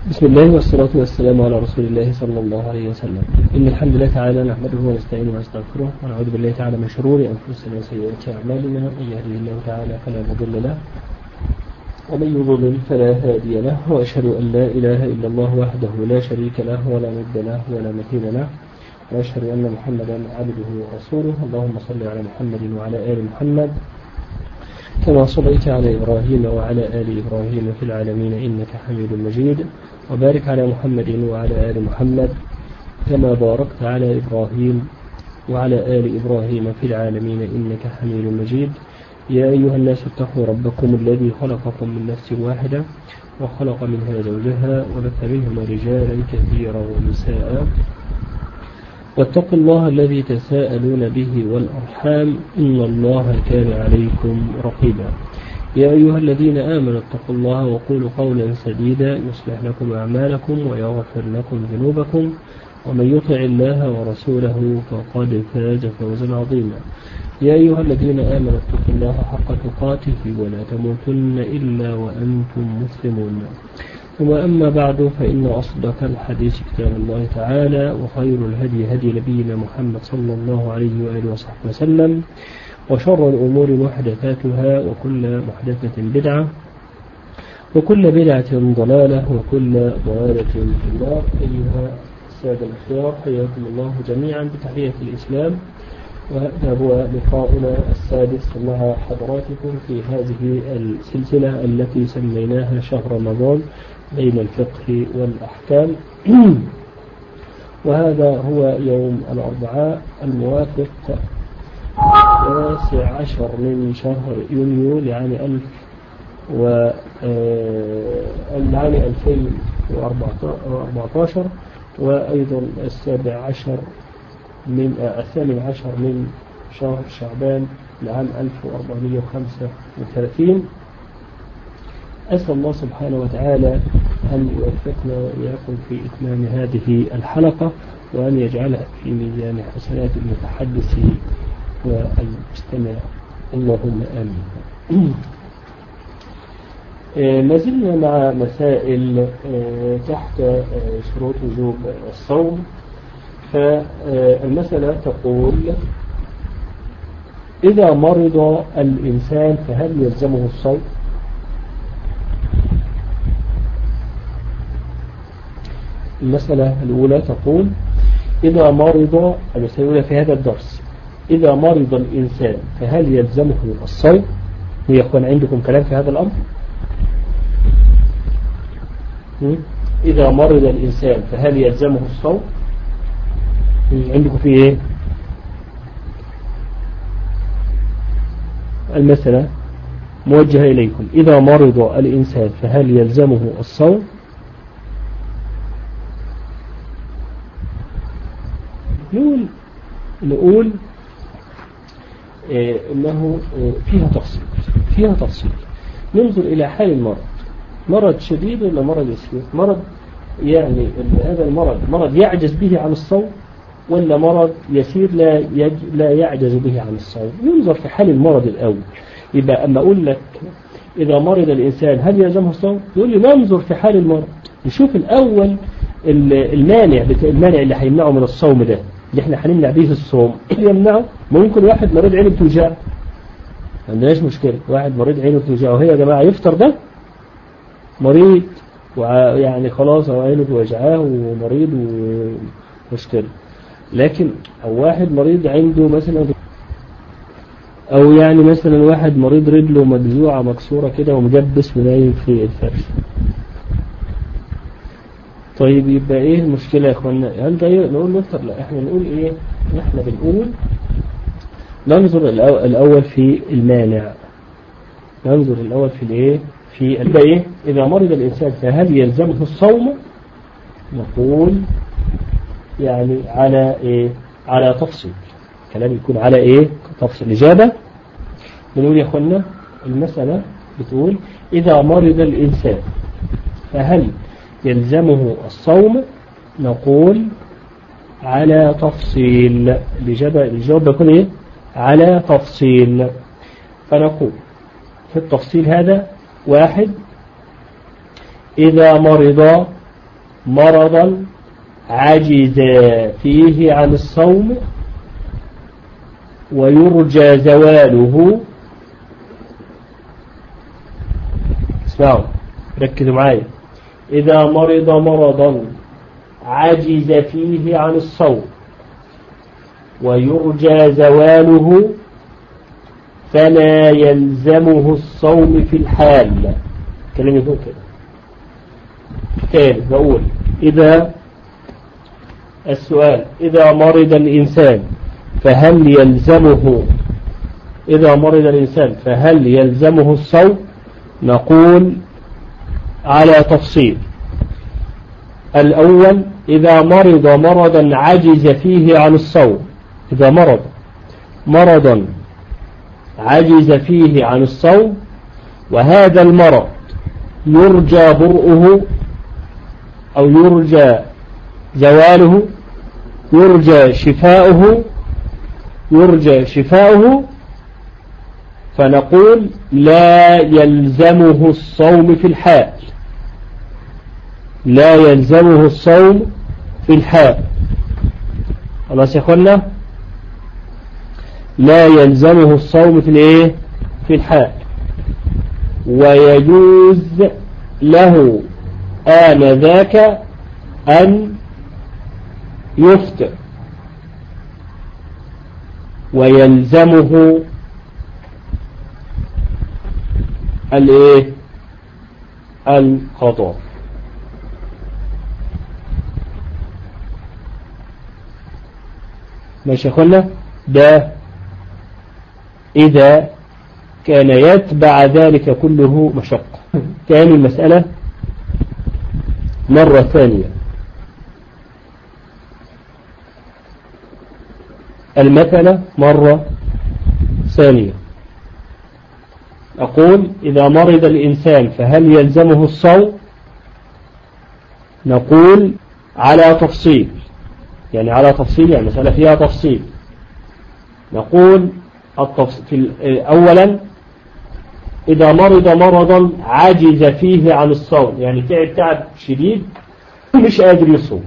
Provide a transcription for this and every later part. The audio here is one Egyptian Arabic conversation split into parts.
بسم الله والصلاة والسلام على رسول الله صلى الله عليه وسلم إن الحمد لله تعالى نحمده ونستعينه ونستغفره ونعوذ بالله تعالى من شرور أنفسنا وسيئات أعمالنا من يهده الله تعالى فلا مضل له ومن يضلل فلا هادي له وأشهد أن لا إله إلا الله وحده لا شريك له ولا ند له ولا مثيل له وأشهد أن محمدا عبده ورسوله اللهم صل على محمد وعلى آل محمد كما صليت على إبراهيم وعلى آل إبراهيم في العالمين إنك حميد مجيد وبارك على محمد وعلى آل محمد كما باركت على إبراهيم وعلى آل إبراهيم في العالمين إنك حميد مجيد يا أيها الناس اتقوا ربكم الذي خلقكم من نفس واحدة وخلق منها زوجها وبث منهما رجالا كثيرا ونساء واتقوا الله الذي تساءلون به والأرحام إن الله كان عليكم رقيبا يا أيها الذين آمنوا اتقوا الله وقولوا قولا سديدا يصلح لكم أعمالكم ويغفر لكم ذنوبكم ومن يطع الله ورسوله فقد فاز فوزا عظيما يا أيها الذين آمنوا اتقوا الله حق تقاته ولا تموتن إلا وأنتم مسلمون ثم أما بعد فإن أصدق الحديث كتاب الله تعالى وخير الهدي هدي نبينا محمد صلى الله عليه وآله وصحبه وسلم وشر الأمور محدثاتها وكل محدثة بدعة وكل بدعة ضلالة وكل ضلالة في النار أيها السادة الأخيار حياكم الله جميعا بتحية الإسلام وهذا هو لقاؤنا السادس مع حضراتكم في هذه السلسلة التي سميناها شهر رمضان بين الفقه والأحكام وهذا هو يوم الأربعاء الموافق التاسع عشر من شهر يونيو لعام ألف و لعام 2014 وأيضا السابع عشر من الثامن عشر من شهر شعبان لعام 1435 أسأل الله سبحانه وتعالى أن يوفقنا وإياكم في إتمام هذه الحلقة وأن يجعلها في ميزان حسنات المتحدث والمستمع اللهم آمين ما زلنا مع مسائل تحت شروط وجوب الصوم فالمسألة تقول إذا مرض الإنسان فهل يلزمه الصوم المسألة الأولى تقول إذا مرض المسألة الأولى في هذا الدرس إذا مرض الإنسان فهل يلزمه الصوم هي يكون عندكم كلام في هذا الأمر إذا مرض الإنسان فهل يلزمه الصوم عندكم في إيه المسألة موجهة إليكم إذا مرض الإنسان فهل يلزمه الصوم نقول نقول إيه انه إيه فيها تفصيل فيها تفصيل ننظر الى حال المرض مرض شديد ولا مرض يسير مرض يعني هذا المرض مرض يعجز به عن الصوم ولا مرض يسير لا يج لا يعجز به عن الصوم ينظر في حال المرض الاول يبقى اما اقول لك اذا مرض الانسان هل يلزمه الصوم يقول لي ننظر في حال المرض نشوف الاول المانع المانع اللي هيمنعه من الصوم ده اللي احنا هنمنع به الصوم اللي يمنعه ممكن واحد مريض عينه بتوجعه ما عندناش مشكلة واحد مريض عينه بتوجعه هي يا جماعة يفطر ده مريض ويعني خلاص هو عينه بوجعاه ومريض ومشكلة لكن او واحد مريض عنده مثلا او يعني مثلا واحد مريض رجله مجزوعة مكسورة كده ومجبس ونايم في الفرش طيب يبقى ايه المشكلة يا اخوانا هل ده نقول نفطر لا احنا نقول ايه احنا بنقول ننظر الاول في المانع ننظر الاول في الايه في يبقى ايه اذا مرض الانسان فهل يلزمه الصوم نقول يعني على ايه على تفصيل كلام يكون على ايه تفصيل الاجابه بنقول يا اخوانا المسألة بتقول اذا مرض الانسان فهل يلزمه الصوم نقول على تفصيل الجواب بيكون ايه على تفصيل فنقول في التفصيل هذا واحد إذا مرض مرضا عجز فيه عن الصوم ويرجى زواله اسمعوا ركزوا معايا إذا مرض مرضا عجز فيه عن الصوم ويرجى زواله فلا يلزمه الصوم في الحال كلام يقول كده تاني بقول إذا السؤال إذا مرض الإنسان فهل يلزمه إذا مرض الإنسان فهل يلزمه الصوم نقول على تفصيل الأول إذا مرض مرضا عجز فيه عن الصوم إذا مرض مرضا عجز فيه عن الصوم وهذا المرض يرجى برؤه أو يرجى زواله يرجى شفاؤه يرجى شفاؤه فنقول لا يلزمه الصوم في الحال لا يلزمه الصوم في الحال خلاص يا اخوانا لا يلزمه الصوم في الايه في الحال ويجوز له آنذاك أن يفطر ويلزمه الايه القضاء ماشي اخوانا ده إذا كان يتبع ذلك كله مشقة ثاني المسألة مرة ثانية المثلة مرة ثانية أقول إذا مرض الإنسان فهل يلزمه الصوم نقول على تفصيل يعني على تفصيل يعني مسألة فيها تفصيل نقول التفصيل أولا إذا مرض مرضا عجز فيه عن الصوم يعني تعب تعب شديد مش قادر يصوم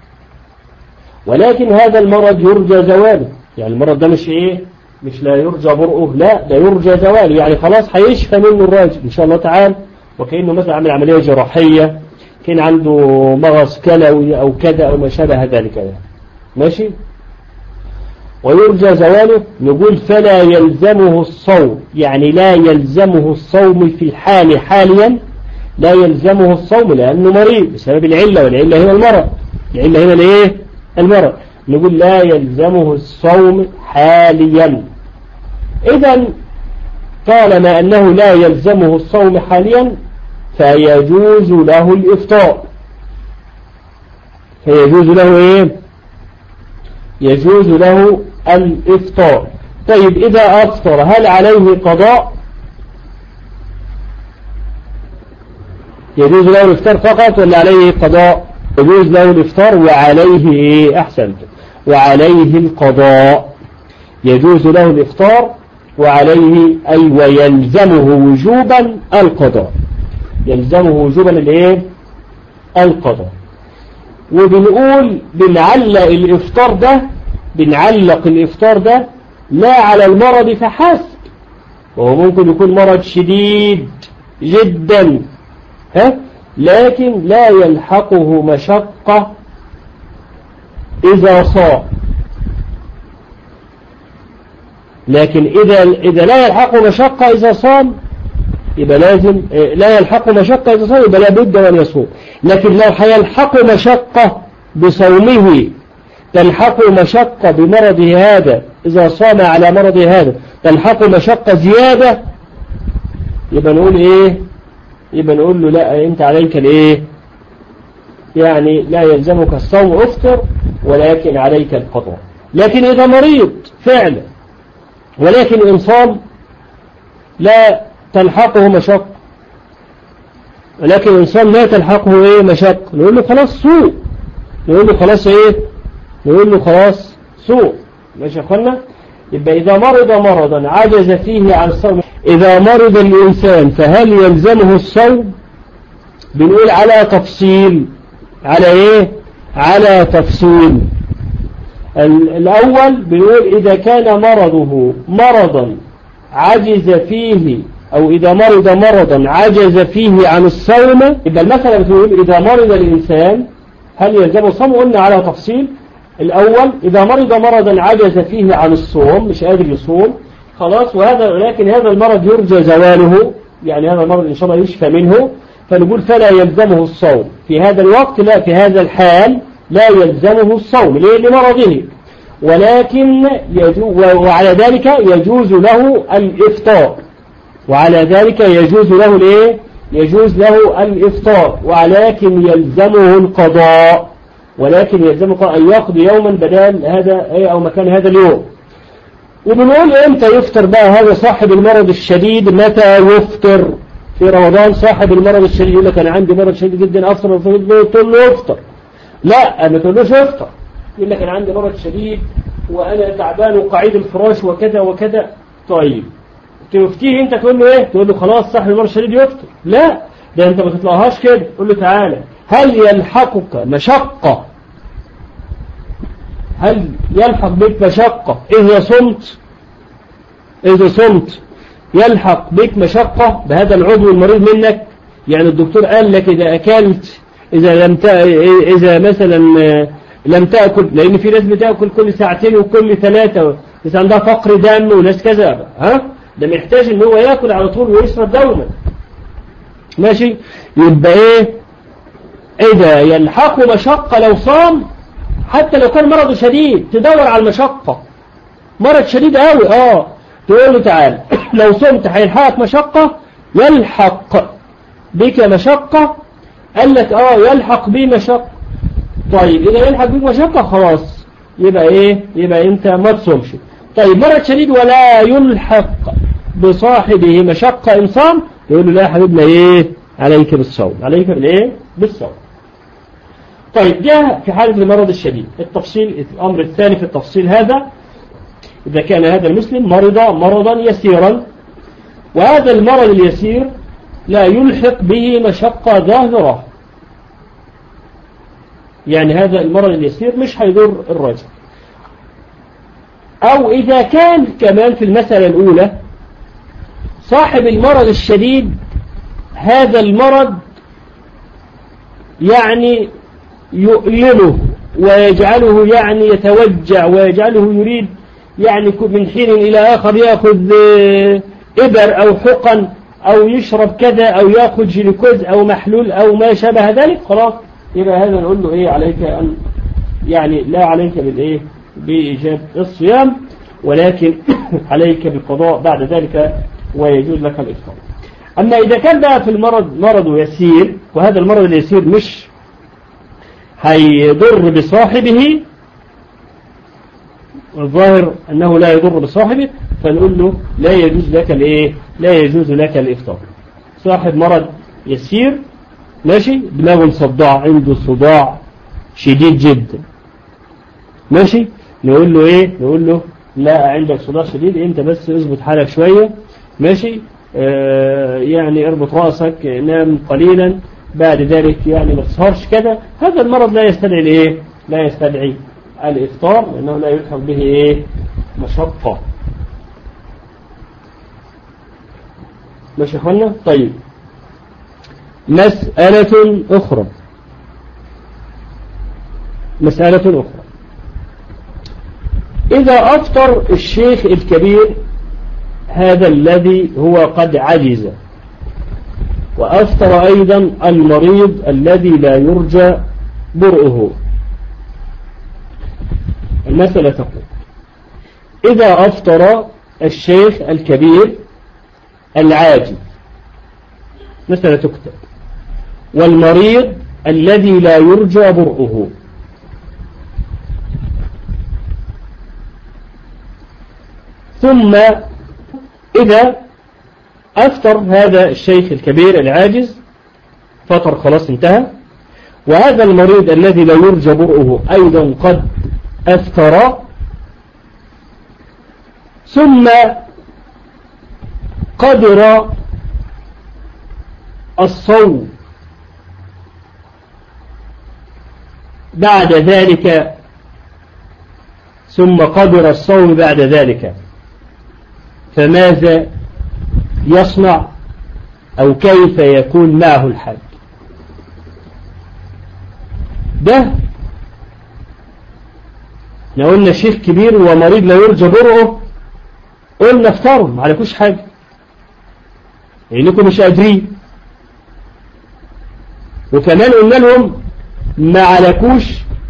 ولكن هذا المرض يرجى زواله يعني المرض ده مش ايه مش لا يرجى برؤه لا ده يرجى زواله يعني خلاص هيشفى منه الراجل ان شاء الله تعالى وكأنه مثلا عمل عملية جراحية كان عنده مغص كلوي او كذا او ما شابه ذلك يعني ماشي ويرجى زواله نقول فلا يلزمه الصوم يعني لا يلزمه الصوم في الحال حاليا لا يلزمه الصوم لأنه مريض بسبب العلة والعلة هنا المرض العلة هنا الايه المرض نقول لا يلزمه الصوم حاليا إذا طالما أنه لا يلزمه الصوم حاليا فيجوز له الإفطار فيجوز له إيه يجوز له الإفطار طيب إذا أفطر هل عليه قضاء يجوز له الإفطار فقط ولا عليه قضاء يجوز له الإفطار وعليه إيه أحسنت وعليه القضاء يجوز له الإفطار وعليه أي ويلزمه وجوبا القضاء يلزمه وجوبا الايه القضاء وبنقول بنعلق الإفطار ده بنعلق الإفطار ده لا على المرض فحسب وهو ممكن يكون مرض شديد جدا ها لكن لا يلحقه مشقة إذا صام لكن إذا إذا لا يلحقه مشقة إذا صام يبقى لازم لا يلحقه مشقة إذا صام يبقى لابد أن يصوم لكن لو هيلحقه مشقة بصومه تلحقه مشقة بمرضه هذا إذا صام على مرضه هذا تلحقه مشقة زيادة يبقى نقول إيه يبقى نقول له لا أنت عليك الإيه يعني لا يلزمك الصوم افطر ولكن عليك القضاء لكن إذا مريض فعلا ولكن إن صام لا تلحقه مشقة ولكن إن صام لا تلحقه إيه مشقة نقول له خلاص سوء نقول له خلاص إيه نقول له خلاص سوء ماشي يا أخوانا يبقى إذا مرض مرضا عجز فيه عن الصوم إذا مرض الإنسان فهل يلزمه الصوم بنقول على تفصيل على ايه على تفصيل الأول بيقول إذا كان مرضه مرضا عجز فيه أو إذا مرض مرضا عجز فيه عن الصوم يبقى المسألة بتقول إذا مرض الإنسان هل يلزمه صوم قلنا على تفصيل الأول إذا مرض مرضا عجز فيه عن الصوم مش قادر يصوم خلاص وهذا لكن هذا المرض يرجى زواله يعني هذا المرض إن شاء الله يشفى منه فنقول فلا يلزمه الصوم في هذا الوقت لا في هذا الحال لا يلزمه الصوم ليه لمرضه ولكن يجوز وعلى ذلك يجوز له الإفطار وعلى ذلك يجوز له الايه يجوز له الإفطار ولكن يلزمه القضاء ولكن يلزمه أن يقضي يوما بدل هذا إيه أو مكان هذا اليوم وبنقول امتى يفطر بقى هذا صاحب المرض الشديد متى يفطر في رمضان صاحب المرض الشديد يقول لك أنا عندي مرض شديد جدا أفطر تقول له افطر لا ما تقولوش افطر يقول لك أنا عندي مرض شديد وأنا تعبان وقعيد الفراش وكذا وكذا طيب تفتيه انت تقول له ايه تقول له خلاص صاحب المرض الشديد يفطر لا ده انت ما تطلعهاش كده تقول له تعالى هل يلحقك مشقة هل يلحق بك مشقة إذا صمت إذا صمت يلحق بك مشقة بهذا العضو المريض منك يعني الدكتور قال لك إذا أكلت إذا لم إذا مثلا لم تأكل لأن في ناس بتأكل كل ساعتين وكل ثلاثة ناس عندها فقر دم وناس كذا ها ده محتاج ان هو يأكل على طول ويشرب دوما ماشي يبقى ايه إذا يلحقه مشقة لو صام حتى لو كان مرضه شديد تدور على المشقة مرض شديد قوي اه تقول له تعالى لو صمت هيلحقك مشقة يلحق بك مشقة قال لك اه يلحق بي مشقة طيب اذا يلحق بك مشقة خلاص يبقى ايه يبقى انت ما تصومش طيب مرض شديد ولا يلحق بصاحبه مشقة إن صام يقول له لا يا حبيبنا ايه عليك بالصوم عليك بالايه بالصوم طيب جاء في حالة المرض الشديد التفصيل الأمر الثاني في التفصيل هذا إذا كان هذا المسلم مرض مرضا يسيرا وهذا المرض اليسير لا يلحق به مشقة ظاهرة يعني هذا المرض اليسير مش هيضر الرجل أو إذا كان كمان في المسألة الأولى صاحب المرض الشديد هذا المرض يعني يؤلمه ويجعله يعني يتوجع ويجعله يريد يعني من حين إلى آخر يأخذ إبر أو حقن أو يشرب كذا أو يأخذ جلوكوز أو محلول أو ما شابه ذلك خلاص يبقى هذا نقول له إيه عليك أن يعني لا عليك بالإيه بإيجاب الصيام ولكن عليك بالقضاء بعد ذلك ويجوز لك الإفطار أما إذا كان بقى في المرض مرض يسير وهذا المرض اليسير مش هيضر بصاحبه الظاهر أنه لا يضر بصاحبه فنقول له لا يجوز لك الإيه لا يجوز لك الإفطار صاحب مرض يسير ماشي دماغه مصدع عنده صداع شديد جدا ماشي نقول له ايه نقول له لا عندك صداع شديد انت بس اظبط حالك شوية ماشي آه يعني اربط راسك نام قليلا بعد ذلك يعني ما تسهرش كذا هذا المرض لا يستدعي الايه لا يستدعي الافطار لانه لا يلحق به ايه مشقة ماشي يا اخوانا طيب مسألة أخرى مسألة أخرى إذا أفطر الشيخ الكبير هذا الذي هو قد عجز وأفطر أيضا المريض الذي لا يرجى برؤه المسألة تقول إذا أفطر الشيخ الكبير العاجز مسألة تكتب والمريض الذي لا يرجى برؤه ثم إذا أفطر هذا الشيخ الكبير العاجز فطر خلاص انتهى وهذا المريض الذي لا يرجى برؤه أيضا قد أفطر ثم قدر الصوم بعد ذلك ثم قدر الصوم بعد ذلك فماذا يصنع أو كيف يكون معه الحج ده احنا قلنا شيخ كبير ومريض لا يرجى برعه قلنا افطروا ما عليكوش حاجة لأنكم مش قادرين وكمان قلنا لهم ما عليكوش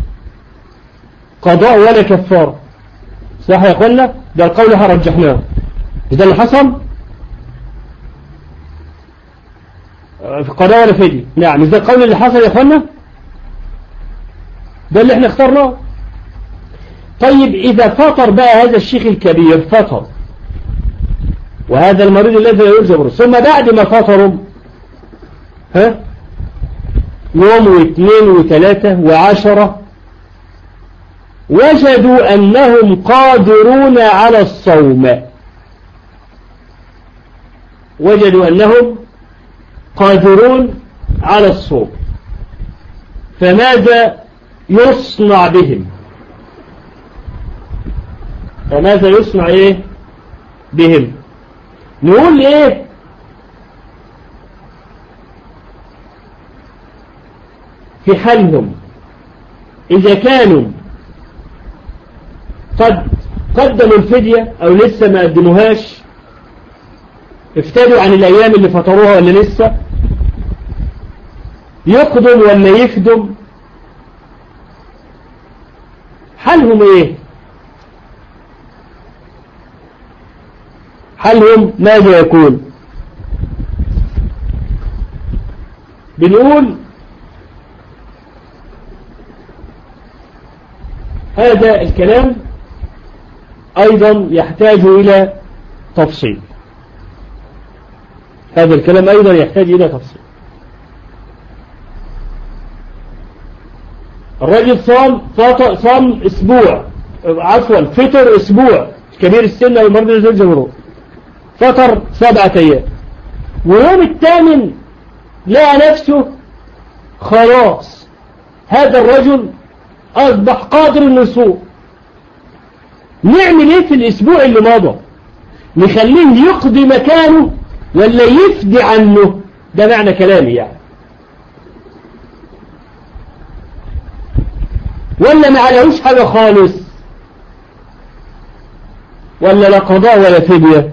قضاء ولا كفارة صح يا اخوانا ده القول هرجحناه ده اللي حصل في قضاء ولا فدي نعم مش ده القول اللي حصل يا اخوانا ده اللي احنا اخترناه طيب إذا فطر بقى هذا الشيخ الكبير فطر وهذا المريض الذي لا يرجى ثم بعد ما فطروا ها يوم واثنين وثلاثة وعشرة وجدوا أنهم قادرون على الصوم وجدوا أنهم قادرون على الصوم فماذا يصنع بهم فماذا يصنع ايه بهم نقول ايه في حالهم اذا كانوا قد قدموا الفدية او لسه ما قدموهاش افتدوا عن الايام اللي فطروها ولا لسه يقدم ولا يخدم حالهم ايه حالهم ماذا يكون بنقول هذا الكلام أيضا يحتاج إلى تفصيل هذا الكلام أيضا يحتاج إلى تفصيل الرجل صام صام اسبوع عفوا فطر اسبوع كبير السن او المرض ذو الجمهور فطر سبعة ايام ويوم الثامن لقى نفسه خلاص هذا الرجل اصبح قادر انه يصوم نعمل ايه في الاسبوع اللي مضى نخليه يقضي مكانه ولا يفدي عنه ده معنى كلامي يعني ولا ما عليهوش حاجة خالص ولا لا قضاء ولا فدية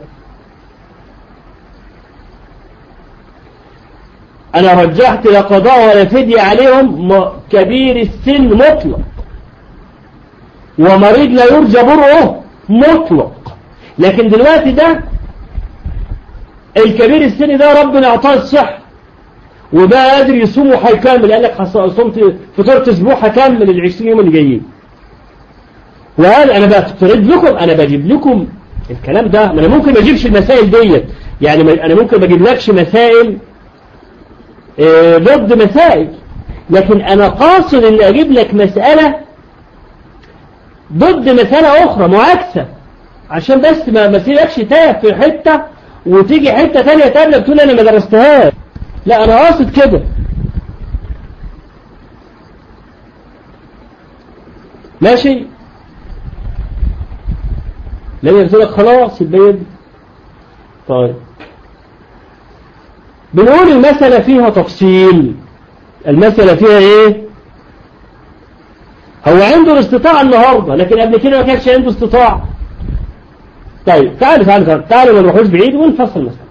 أنا رجحت لا قضاء ولا فدية عليهم كبير السن مطلق ومريض لا يرجى برعه مطلق لكن دلوقتي ده الكبير السن ده ربنا اعطاه الصحة وبقى قادر يصوم وهيكمل قال لك صمت فطرت اسبوع هكمل ال 20 يوم اللي جايين وقال انا بفترض لكم انا بجيب لكم الكلام ده ما انا ممكن ما اجيبش المسائل ديت يعني انا ممكن ما اجيب لكش مسائل اه ضد مسائل لكن انا قاصد ان اجيب لك مسألة ضد مسألة اخرى معاكسة عشان بس ما ما تسيبكش تاه في حتة وتيجي حتة تانية تانية بتقول انا ما درستهاش لا انا قاصد كده ماشي لم يرسلك خلاص البيض طيب بنقول المسألة فيها تفصيل المسألة فيها ايه هو عنده الاستطاعة النهاردة لكن قبل كده ما كانش عنده استطاعة طيب تعالوا تعالوا تعالوا ما نروحوش بعيد ونفصل المسألة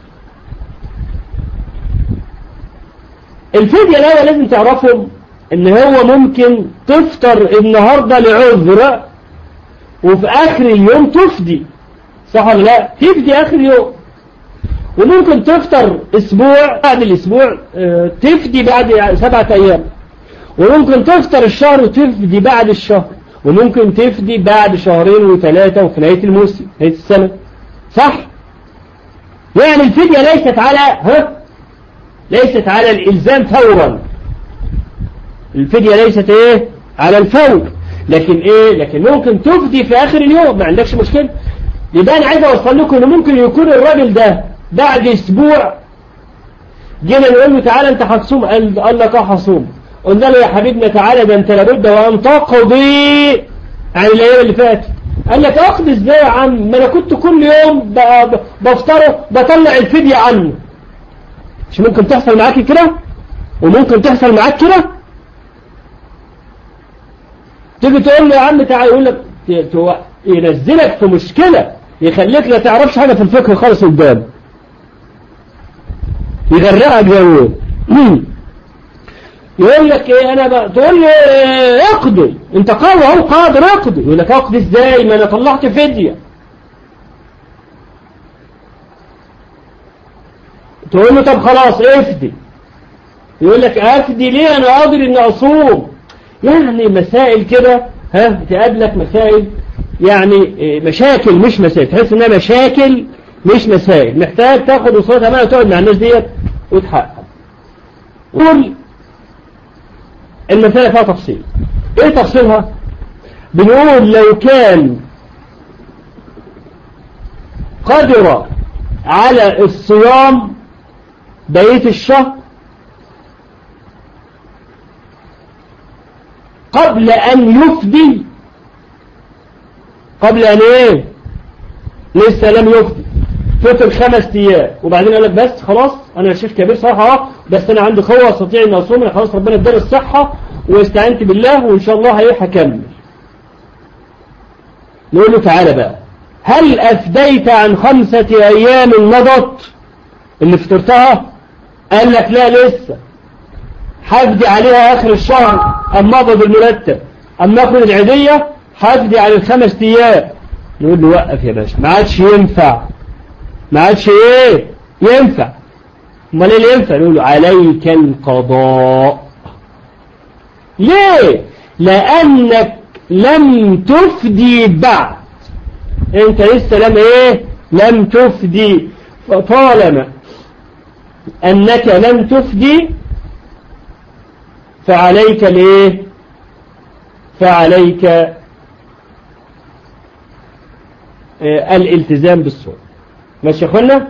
الفدية الأول لازم تعرفهم ان هو ممكن تفطر النهاردة لعذر وفي آخر اليوم تفدي صح ولا لا تفدي آخر اليوم وممكن تفطر اسبوع بعد الاسبوع اه تفدي بعد سبعة ايام وممكن تفطر الشهر وتفدي بعد الشهر وممكن تفدي بعد شهرين وثلاثة وفي نهاية الموسم نهاية السنة صح يعني الفدية ليست على ها ليست على الإلزام فورا الفدية ليست ايه على الفور لكن ايه لكن ممكن تفدي في اخر اليوم ما عندكش مشكلة يبقى انا عايز اوصل لكم انه ممكن يكون الراجل ده بعد اسبوع جينا نقول له تعالى انت هتصوم قال قال لك اه هصوم قلنا له يا حبيبنا تعالى ده انت لابد وان تقضي عن الايام اللي فاتت قال لك اقضي ازاي يا عم ما انا كنت كل يوم بفطره بطلع الفدية عنه مش ممكن تحصل معاك كده وممكن تحصل معاك كده تيجي تقول له يا عم تعالى يقول لك ينزلك في مشكلة يخليك لا تعرفش حاجة في الفقه خالص قدام يغرقك جوه يقول لك ايه انا بقى تقول له إيه اقضي انت قاضي اهو قادر اقضي يقول لك اقضي ازاي ما انا طلعت فدية تقول له طب خلاص افدي يقول لك افدي ليه انا قادر اني اصوم يعني مسائل كده ها تقابلك مسائل يعني مشاكل مش مسائل تحس انها مشاكل مش مسائل محتاج تاخد وصولات امانه وتقعد مع الناس ديت وتحقق قول المسألة فيها تفصيل ايه تفصيلها بنقول لو كان قدر على الصيام بقية الشهر قبل أن يفدي قبل أن إيه لسه لم يفدي فطر خمس أيام وبعدين قال لك بس خلاص أنا شيخ كبير صراحة بس أنا عندي قوة أستطيع أن أصوم أنا خلاص ربنا اداني الصحة واستعنت بالله وإن شاء الله هي هكمل نقول له تعالى بقى هل أفديت عن خمسة أيام مضت اللي فطرتها قال لك لا لسه حفدي عليها آخر الشهر أما أقبض المرتب أما أخذ العيدية حفدي على الخمس أيام نقول له وقف يا باشا ما عادش ينفع ما عادش ايه ينفع امال ايه اللي ينفع نقول له عليك القضاء ليه لانك لم تفدي بعد انت لسه لم ايه لم تفدي فطالما انك لم تفدي فعليك الايه فعليك آه الالتزام بالصوم ماشي يا اخوانا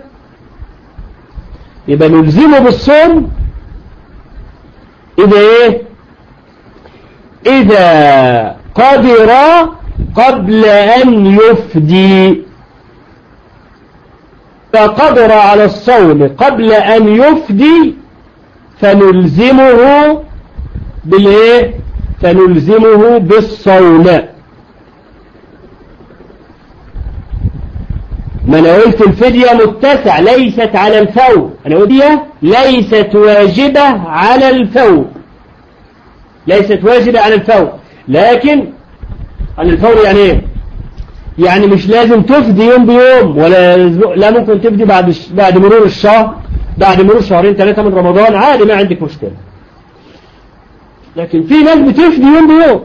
يبقى نلزمه بالصوم اذا ايه اذا قدر قبل ان يفدي فقدر على الصوم قبل ان يفدي فنلزمه بالايه فنلزمه بالصوم ما انا قلت الفدية متسع ليست على الفور انا قلت ليست واجبة على الفور ليست واجبة على الفور لكن على الفور يعني ايه يعني مش لازم تفدي يوم بيوم ولا لا ممكن تفدي بعد بعد مرور الشهر بعد مرور شهرين ثلاثة من رمضان عادي ما عندك مشكلة لكن في ناس بتفدي يوم بيوم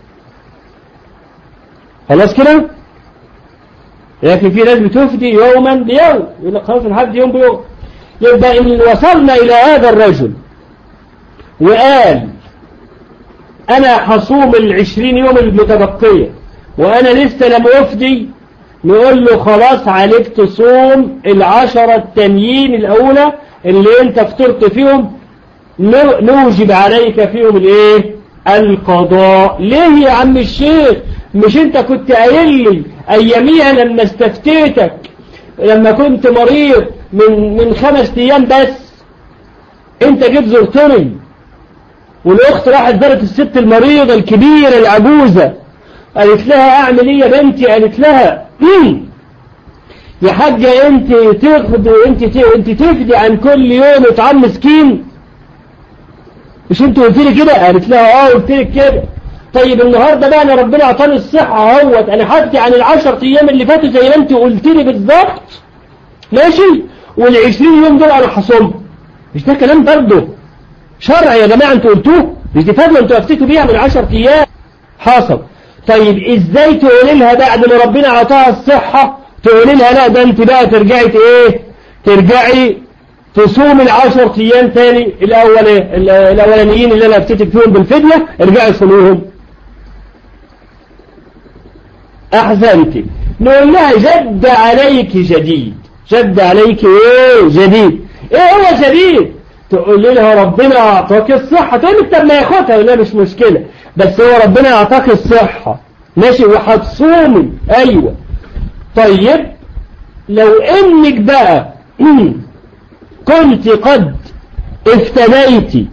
خلاص كده لكن في ناس بتفدي يوما بيوم يقول لك خلاص الحد يوم بيوم يبقى إن وصلنا إلى هذا الرجل وقال أنا حصوم العشرين يوم المتبقية وأنا لسه لم أفدي نقول له خلاص عليك تصوم العشرة التانيين الأولى اللي انت فطرت فيهم نوجب عليك فيهم الايه القضاء ليه يا عم الشيخ مش انت كنت قايل لي اياميها لما استفتيتك لما كنت مريض من من خمس ايام بس انت جيت زرتني والاخت راحت زارت الست المريضة الكبيرة العجوزة قالت لها اعمل ايه يا بنتي قالت لها مم. يا حاجة انت تاخد انت انت تفدي عن كل يوم اطعام مسكين مش انت قلت لي كده قالت لها اه قلت لك كده طيب النهاردة بقى انا ربنا اعطاني الصحة اهوت انا حدي عن العشر ايام اللي فاتوا زي ما انت قلت لي بالظبط ماشي والعشرين يوم دول انا حصلهم مش ده كلام برضه شرع يا جماعة انتوا قلتوه مش دي فضلة انتوا افتكوا بيها من عشر ايام حصل طيب ازاي تقولي لها بعد ما ربنا اعطاها الصحة تقولي لها لا ده انت بقى ترجعي ايه ترجعي تصوم العشر ايام تاني الاول الاولانيين اللي انا افتتك فيهم بالفدية ارجعي صلوهم احسنتي نقول لها جد عليك جديد جد عليك ايه جديد ايه هو جديد تقول لها ربنا أعطاك الصحة تقول لك طب ما ياخدها ولا مش مشكلة بس هو ربنا أعطاك الصحة ماشي وهتصومي أيوة طيب لو إنك بقى كنت قد افتديتي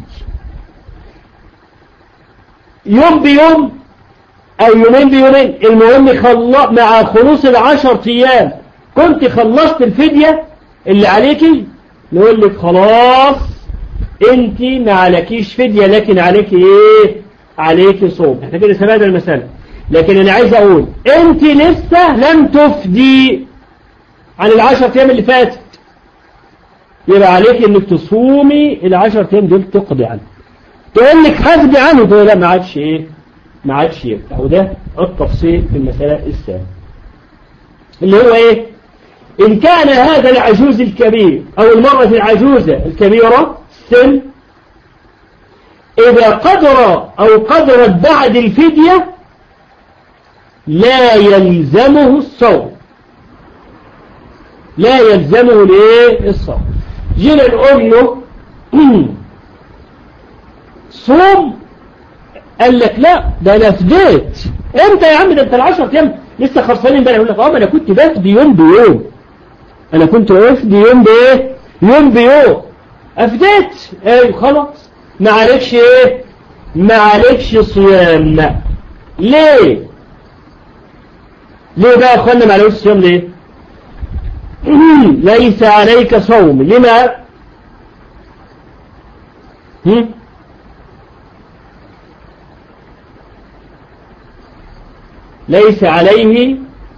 يوم بيوم أو يومين بيومين المهم خلص مع خلوص العشر أيام كنت خلصت الفدية اللي عليكي نقول لك خلاص انت ما عليكيش فدية لكن عليك ايه عليك صوم احنا كده سمعنا المسألة لكن انا عايز اقول انت لسه لم تفدي عن العشر ايام اللي فاتت يبقى عليك انك تصومي العشر ايام دول تقضي عنه تقول لك حسبي عنه تقول لا ما عادش ايه ما عادش ينفع وده التفصيل في المسألة الثانية اللي هو ايه ان كان هذا العجوز الكبير او المرأة العجوزة الكبيرة السن اذا قدر او قدرت بعد الفدية لا يلزمه الصوم لا يلزمه الايه الصوم جينا نقول له صوم قال لك لا ده انا فديت امتى يا عم ده انت العشر ايام لسه خلصانين امبارح يقول لك اه ما انا كنت بفدي يوم بيوم انا كنت بفدي يوم بايه يوم بيوم افديت ايه خلاص ما عليكش ايه ما عليكش صيام ليه ليه بقى يا اخوانا ما عليكش صيام ليه ليس عليك صوم لما هم؟ ليس عليه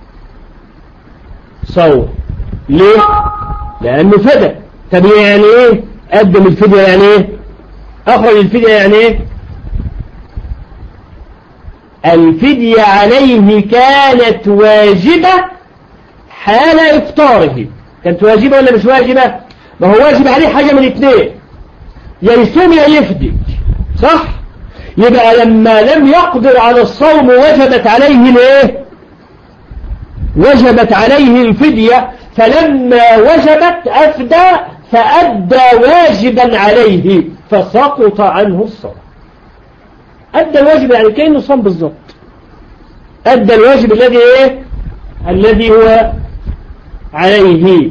صوم ليه لأنه فدى طب يعني ايه قدم الفدية يعني ايه أخرج الفدية يعني ايه الفدية عليه كانت واجبة حال إفطاره كانت واجبة ولا مش واجبة ما هو واجب عليه حاجة من اثنين يا يصوم يا يفدي صح يبقى لما لم يقدر على الصوم وجبت عليه الايه وجبت عليه الفدية فلما وجبت أفدى فأدى واجبا عليه فسقط عنه الصوم أدى الواجب يعني كأنه صام بالضبط أدى الواجب الذي إيه الذي هو عليه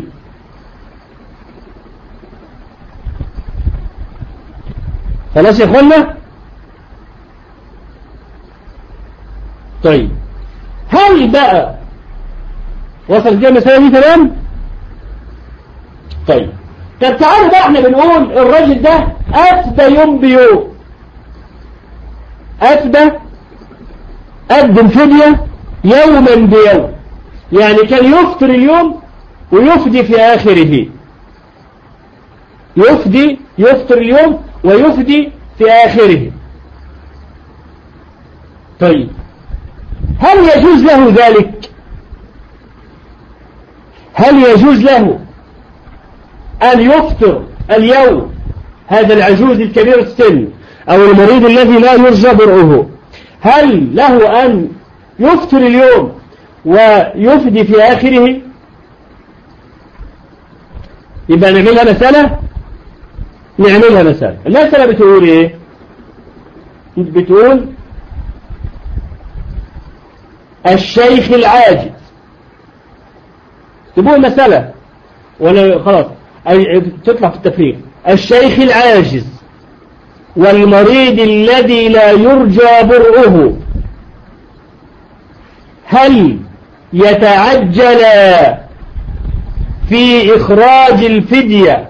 خلاص يا اخوانا طيب هل بقى وصل كده المسألة دي تمام طيب طب تعالوا بقى احنا بنقول الراجل ده أفدى يوم بيوم أفدى قدم فدية يوما بيوم يعني كان يفطر اليوم ويفدي في آخره يفدي يفطر اليوم ويفدي في آخره طيب هل يجوز له ذلك هل يجوز له أن يفطر اليوم هذا العجوز الكبير السن أو المريض الذي لا يرجى برعه هل له أن يفطر اليوم ويفدي في آخره يبقى نعملها مسألة نعملها مسألة المسألة بتقول ايه بتقول الشيخ العاجز تقول مسألة ولا خلاص تطلع في التفريق الشيخ العاجز والمريض الذي لا يرجى برؤه هل يتعجل في إخراج الفدية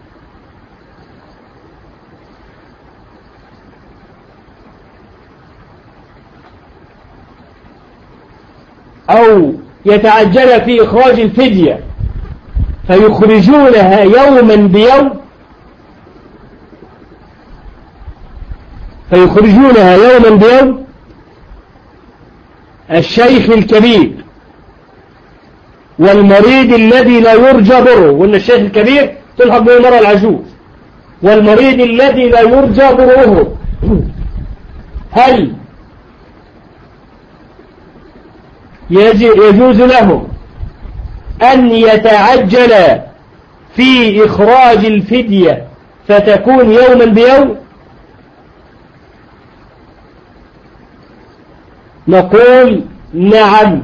أو يتعجل في إخراج الفدية فيخرجونها يوما بيوم فيخرجونها يوما بيوم الشيخ الكبير والمريض الذي لا يرجى بره وإن الشيخ الكبير تلحق به المرأة العجوز والمريض الذي لا يرجى بره هل يجوز لهم أن يتعجل في إخراج الفدية فتكون يوما بيوم نقول نعم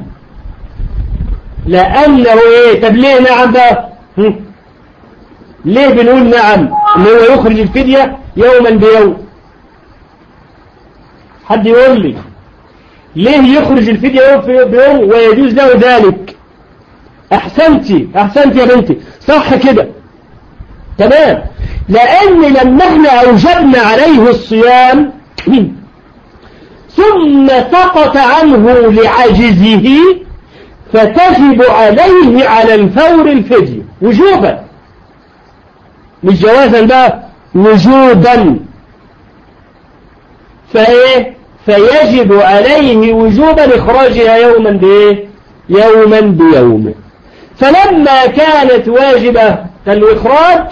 لأنه إيه طب ليه نعم بقى ليه بنقول نعم اللي هو يخرج الفدية يوما بيوم حد يقول لي ليه يخرج الفدية يوم بيوم ويجوز له ذلك أحسنتي أحسنتي يا بنتي صح كده تمام لأن لما احنا أوجبنا عليه الصيام ثم سقط عنه لعجزه فتجب عليه على الفور الفدية وجوبا مش جوازا بقى وجوبا فايه فيجب عليه وجوبا اخراجها يوما بايه يوما بيوم فلما كانت واجبة الإخراج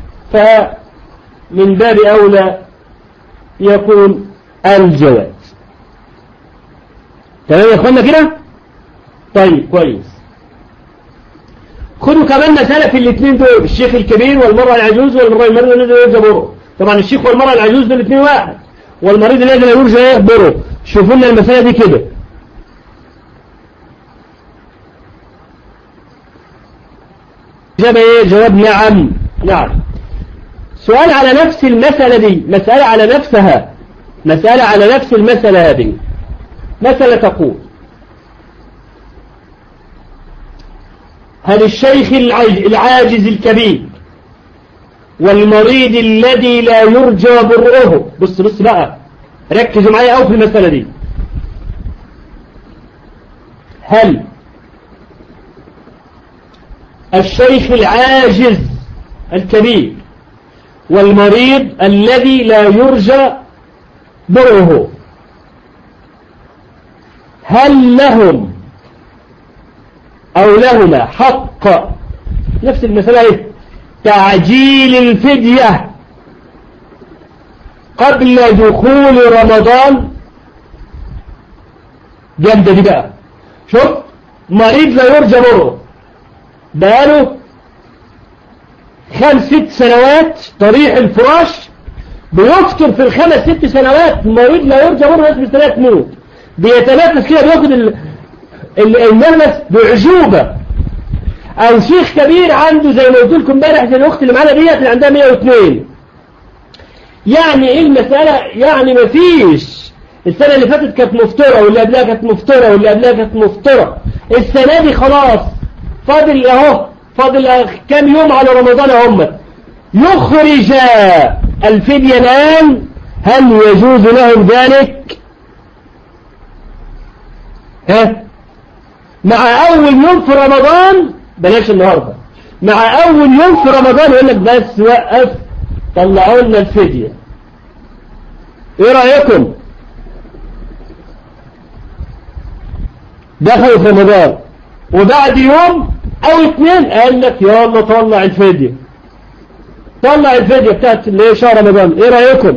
فمن باب أولى يكون الجواز تمام يا اخوانا كده طيب كويس خدوا كمان مسألة في الاثنين دول الشيخ الكبير والمرأة العجوز والمرأة المرأة الذي لا يرجى بره طبعا الشيخ والمرأة العجوز دول الاثنين واحد والمريض الذي لا يرجى بره شوفوا لنا المسألة دي كده جاب ايه جواب نعم نعم سؤال على نفس المسألة دي مسألة على نفسها مسألة على نفس المسألة هذه مسألة تقول هل الشيخ العاجز الكبير والمريض الذي لا يرجى برؤه بص بص بقى ركزوا معايا أو في المسألة دي هل الشيخ العاجز الكبير والمريض الذي لا يرجى برؤه هل لهم أو لهما حق نفس المسألة ايه تعجيل الفدية قبل دخول رمضان جامدة دي بقى شوف مريض لا يرجى بره بقاله خمس ست سنوات طريح الفراش بيفطر في الخمس ست سنوات مريض لا يرجى بره ناس بسنوات موت بيتنافس كده بياخد النفس بعجوبة او شيخ كبير عنده زي ما قلت لكم امبارح زي الاخت اللي معانا ديت اللي عندها 102 يعني ايه المسألة يعني مفيش السنة اللي فاتت كانت مفطرة واللي قبلها كانت مفطرة واللي قبلها كانت مفطرة السنة دي خلاص فاضل اهو فاضل كام يوم على رمضان هم يخرج الفدية الآن هل يجوز لهم ذلك ها مع أول يوم في رمضان بلاش النهاردة مع أول يوم في رمضان يقول لك بس وقف طلعوا لنا الفدية ايه رأيكم دخلوا في رمضان وبعد يوم او اثنين قال لك يلا طلع الفدية طلع الفدية بتاعت اللي هي شهر رمضان ايه رأيكم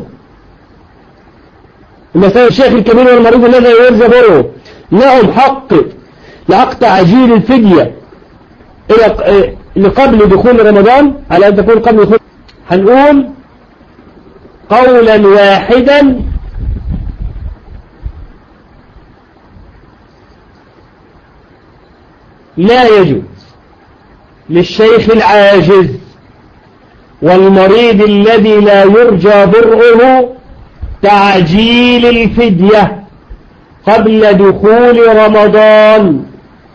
مثلا الشيخ الكبير والمريض الذي يرزى بره لهم حق لحق تعجيل الفدية إلى لقبل دخول رمضان على أن تكون قبل دخول هنقول قولا واحدا لا يجوز للشيخ العاجز والمريض الذي لا يرجى برؤه تعجيل الفدية قبل دخول رمضان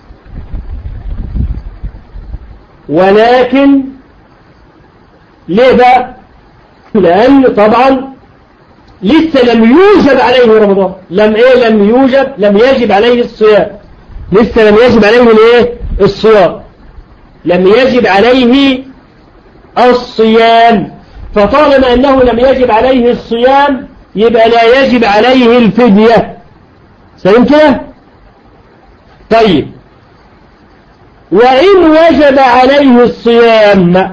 ولكن ليه بقى لأن طبعا لسه لم يوجب عليه رمضان لم ايه لم يوجب لم يجب عليه الصيام لسه لم يجب عليه الايه الصيام لم يجب عليه الصيام فطالما أنه لم يجب عليه الصيام يبقى لا يجب عليه الفدية سلم كده طيب وإن وجب عليه الصيام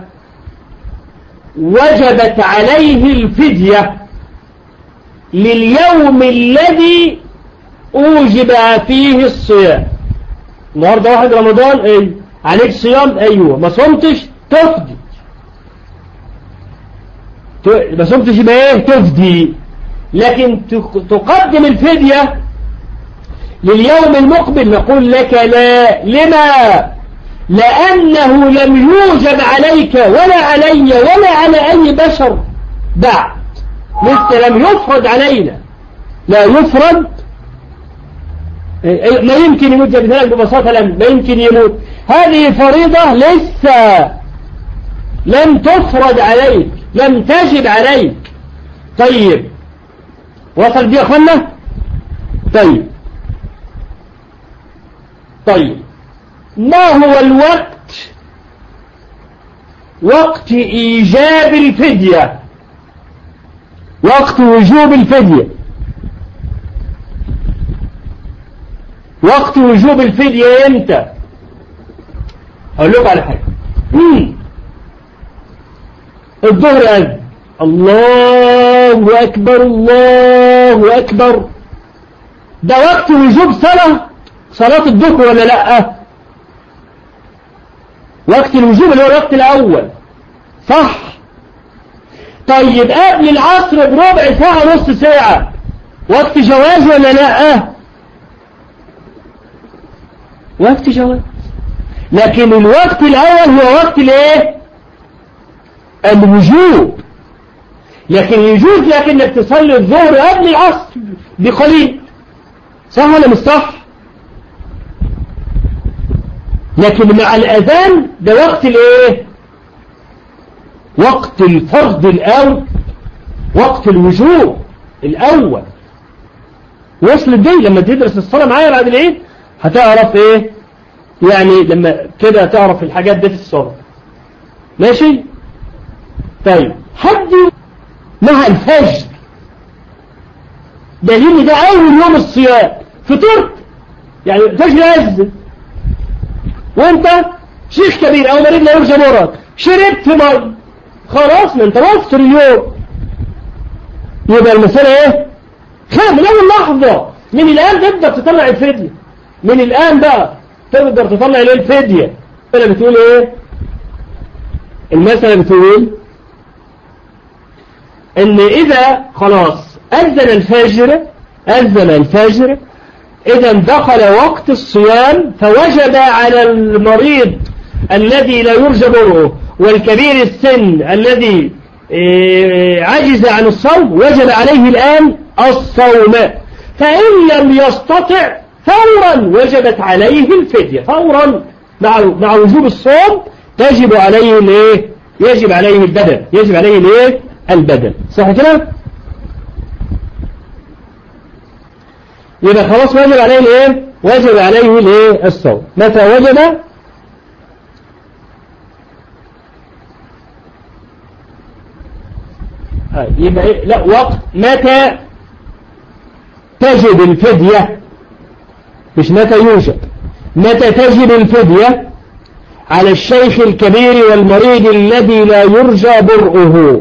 وجبت عليه الفدية لليوم الذي أوجب فيه الصيام النهاردة واحد رمضان ايه عليك صيام ايوه ما صمتش تفدي ما صمتش يبقى ايه تفدي لكن تقدم الفدية لليوم المقبل نقول لك لا لما لأنه لم يوجب عليك ولا علي ولا على أي بشر بعد مثل لم يفرض علينا لا يفرض ما يمكن يموت جبتها ببساطة لم ما يمكن يموت هذه فريضة لسه لم تفرض عليك لم تجب عليك طيب وصل دي يا أخوانا طيب طيب ما هو الوقت وقت إيجاب الفدية وقت وجوب الفدية وقت وجوب الفدية امتى اقول لكم على حاجة الظهر أذن الله أكبر الله أكبر ده وقت وجوب صلاة صلاة الظهر ولا لا وقت الوجوب اللي هو الوقت الأول صح طيب قبل العصر بربع ساعة نص ساعة وقت جواز ولا لا وقت جواز لكن الوقت الأول هو وقت الايه الوجوب لكن يجوز لك انك تصلي الظهر قبل العصر بقليل صح ولا مش صح لكن مع الأذان ده وقت الايه وقت الفرض الأول وقت الوجوب الأول وصل الدي لما تدرس الصلاة معايا بعد العيد هتعرف ايه يعني لما كده تعرف الحاجات دي في الصلاة ماشي طيب حد مع الفجر دليل ده أول يوم الصيام فطرت يعني الفجر أذن وانت شيخ كبير او مريض لا يرجى مرض شربت مي خلاص ما انت مفطر اليوم يبقى المسألة ايه خير من اول لحظة من الان تقدر تطلع الفدية من الان بقى تقدر تطلع ايه الفدية المسألة بتقول ايه المسألة بتقول ان اذا خلاص اذن الفجر اذن الفجر إذا دخل وقت الصيام فوجب على المريض الذي لا يرجى برؤه والكبير السن الذي عجز عن الصوم وجب عليه الآن الصوم فإن لم يستطع فورا وجبت عليه الفدية فورا مع مع وجوب الصوم تجب عليه الايه يجب عليه البدن يجب عليه الايه البدن صح كده يبقى خلاص واجب عليه الايه واجب عليه الايه الصوم متى وجب يبقى إيه؟ لا وقت متى تجب الفدية مش متى يوجد متى تجب الفدية على الشيخ الكبير والمريض الذي لا يرجى برؤه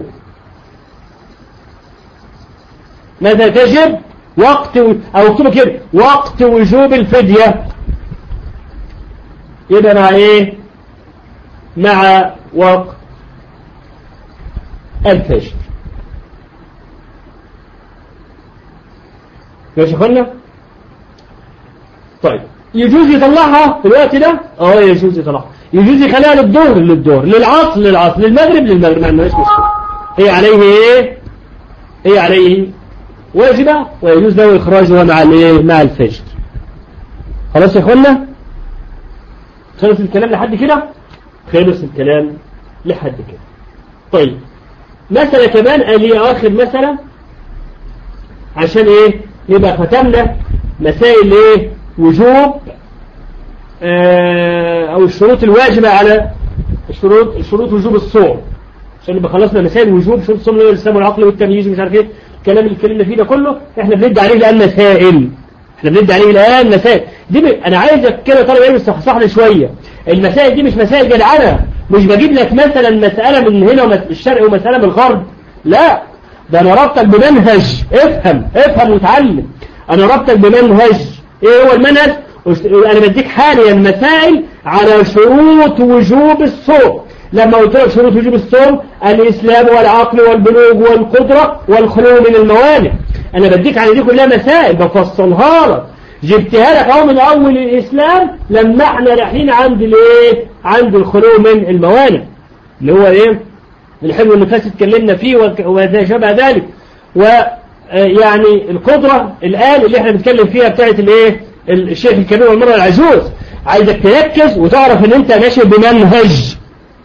متى تجب وقت و... او اكتبوا كده وقت وجوب الفدية يبقى مع ايه مع وقت الفجر ماشي اخوانا طيب يجوز يطلعها في الوقت ده اه يجوز يطلعها يجوز يخليها للظهر للظهر للعصر للعصر للمغرب للمغرب ما عندناش مشكله هي عليه ايه هي عليه واجبة ويجوز له إخراجها مع الايه مع الفجر خلاص يا اخوانا خلص الكلام لحد كده خلص الكلام لحد كده طيب مسألة كمان اللي آخر مسألة عشان ايه يبقى ختمنا مسائل ايه وجوب آه او الشروط الواجبة على الشروط شروط وجوب الصوم عشان نبقى خلصنا مسائل وجوب شروط الصوم اللي هو الاسلام والعقل والتمييز ومش عارف ايه الكلام اللي اتكلمنا فيه ده كله احنا بندي عليه الان مسائل احنا بندي عليه الان مسائل دي ب... انا عايزك كده طالب علم تصحصح لي شويه المسائل دي مش مسائل جدعنه مش بجيب لك مثلا مساله من هنا من الشرق ومساله من الغرب لا ده انا ربطك بمنهج افهم افهم وتعلم انا ربطك بمنهج ايه هو المنهج انا بديك حاليا مسائل على شروط وجوب الصوم لما قلت لك شروط وجوب الصوم الإسلام والعقل والبلوغ والقدرة والخلو من الموانع أنا بديك على دي كلها مسائل بفصلها لك جبتها لك اهو من أول الإسلام لما احنا رايحين عند الايه عند الخلو من الموانع اللي هو ايه الحلو والنفاس اتكلمنا فيه وما شابه ذلك ويعني القدرة الآن اللي احنا بنتكلم فيها بتاعت الايه الشيخ الكبير والمرأة العجوز عايزك تركز وتعرف ان انت ماشي بمنهج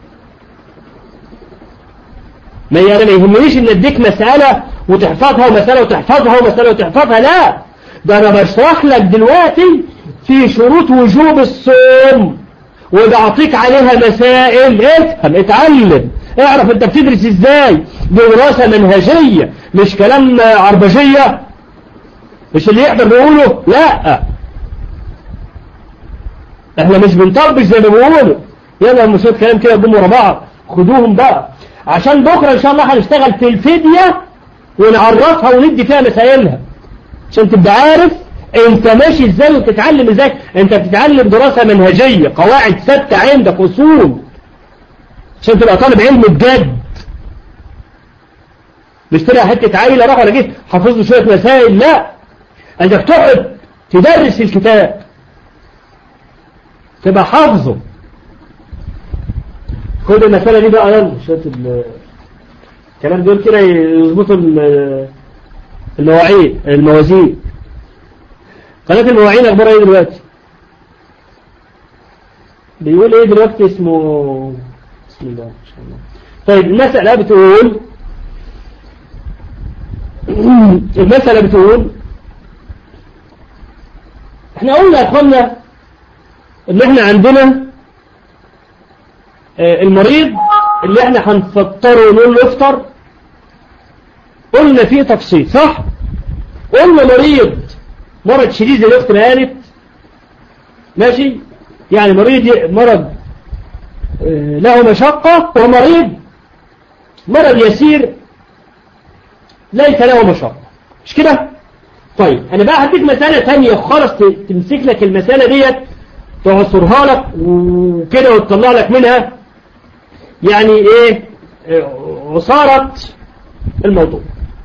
ما يعني ما يهمنيش ان اديك مسألة وتحفظها ومسألة وتحفظها ومسألة وتحفظها لا ده انا بشرح لك دلوقتي في شروط وجوب الصوم وبعطيك عليها مسائل افهم اتعلم اعرف انت بتدرس ازاي دراسة منهجية مش كلام عربجية مش اللي يقدر نقوله لا احنا مش بنطبش زي ما بيقولوا يلا هم شويه كلام كده قدام ورا بعض خدوهم بقى عشان بكره ان شاء الله هنشتغل في الفدية ونعرفها وندي فيها مسائلها عشان تبقى عارف انت ماشي ازاي وتتعلم ازاي انت بتتعلم دراسة منهجية قواعد ثابته عندك اصول عشان تبقى طالب علم بجد مش تلاقي حتة عيلة راح ولا جيت حافظ له شوية مسائل لا انت بتقعد تدرس الكتاب تبقى حافظه خد المسألة دي بقى يلا شوية الكلام دول كده يظبطوا المواعيد الموازين قناة المواعين اخبارها ايه دلوقتي بيقول ايه دلوقتي اسمه بسم الله ما شاء الله طيب المسألة بتقول المسألة بتقول احنا قلنا يا اخوانا ان احنا عندنا المريض اللي احنا هنفطره ونقول له افطر قلنا فيه تفصيل صح قلنا مريض مرض شديد زي الاخت ما قالت ماشي يعني مريض مرض له مشقة ومريض مرض يسير ليس له مشقة مش كده طيب انا بقى هديك مسألة تانية خالص تمسك لك المسألة ديت تعصرها لك وكده وتطلع لك منها يعني ايه عصارة الموضوع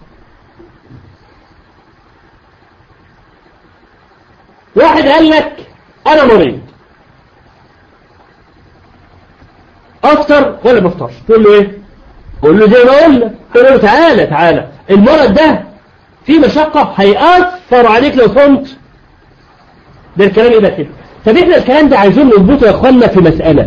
واحد قال لك انا مريض افطر ولا ما افطرش تقول له ايه قول له زي ما قلنا تقول له تعالى تعالى المرض ده في مشقة هيأثر عليك لو صمت ده الكلام يبقى كده طب احنا الكلام ده عايزين نضبطه يا اخوانا في مسألة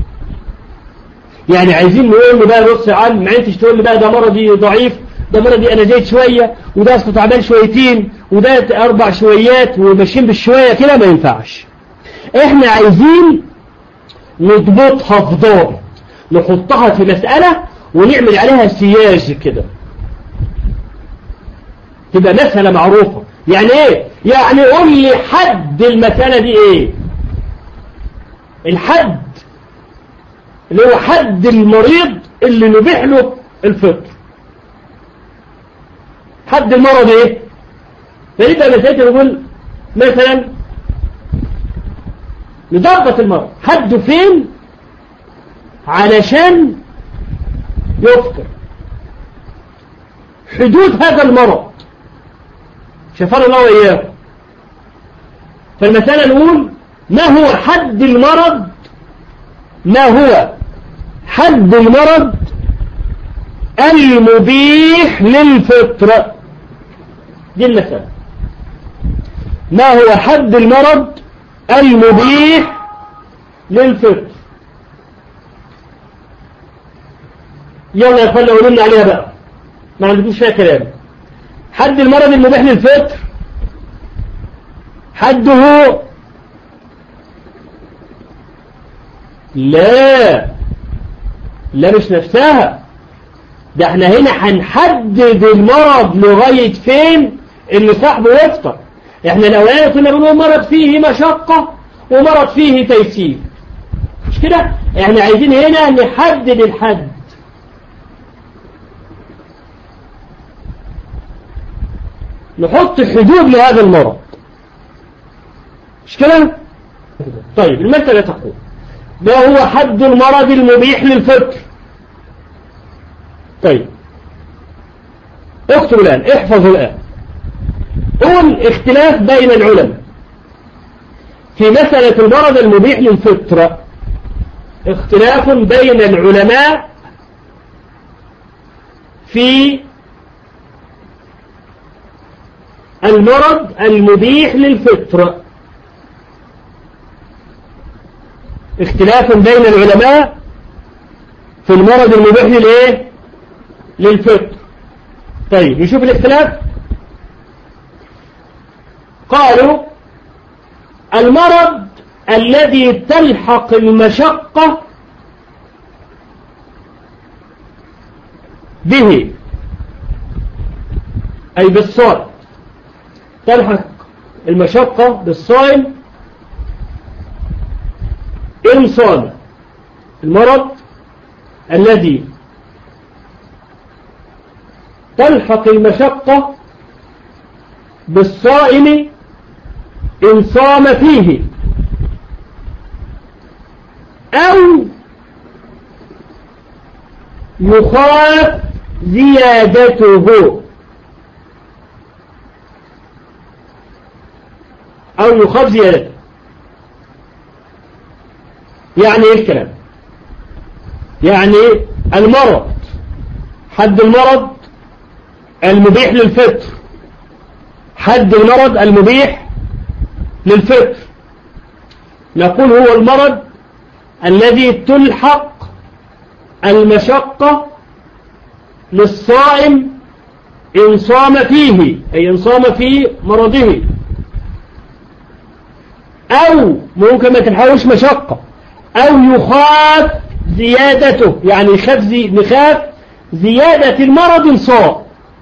يعني عايزين نقول له بقى بص يا عم ما انتش تقول لي بقى ده مرضي ضعيف ده مرضي انا زايد شوية وده اصله تعبان شويتين وده اربع شويات وماشيين بالشوية كده ما ينفعش احنا عايزين نضبطها في ضابط نحطها في مسألة ونعمل عليها سياج كده تبقى مسألة معروفة يعني ايه يعني قول لي حد المسألة دي ايه الحد اللي هو حد المريض اللي نبيح له الفطر حد المرض ايه فيبقى مسألة نقول مثلا نضبط المرض حده فين علشان يفطر حدود هذا المرض شفر الله وإياه فالمسألة نقول ما هو حد المرض ما هو حد المرض المبيح للفطرة دي المسألة ما هو حد المرض المبيح للفطر يلا يا اخوانا قولوا لنا عليها بقى ما عندكوش فيها كلام حد المرض المبيح للفطر حده لا لا مش نفسها ده احنا هنا هنحدد المرض لغاية فين اللي صاحبه يفطر احنا الاولاني كنا بنقول مرض فيه مشقة ومرض فيه تيسير مش كده احنا عايزين هنا نحدد الحد نحط حدود لهذا المرض مش كده طيب المسألة تقول ما هو حد المرض المبيح للفطر طيب اكتب الآن احفظوا الآن قول اختلاف بين العلماء في مسألة المرض المبيح للفطر اختلاف بين العلماء في المرض المبيح للفطر اختلاف بين العلماء في المرض المبيح للايه للفطر طيب نشوف الاختلاف قالوا المرض الذي تلحق المشقة به أي بالصائم تلحق المشقة بالصائم إن صام المرض الذي تلحق المشقة بالصائم إن صام فيه أو يخاف زيادته أو يخاف زيادته يعني إيه الكلام يعني المرض حد المرض المبيح للفطر حد المرض المبيح للفطر نقول هو المرض الذي تلحق المشقة للصائم إن صام فيه أي إن صام في مرضه أو ممكن ما تلحقوش مشقة أو يخاف زيادته يعني يخاف زي نخاف زيادة المرض إن صام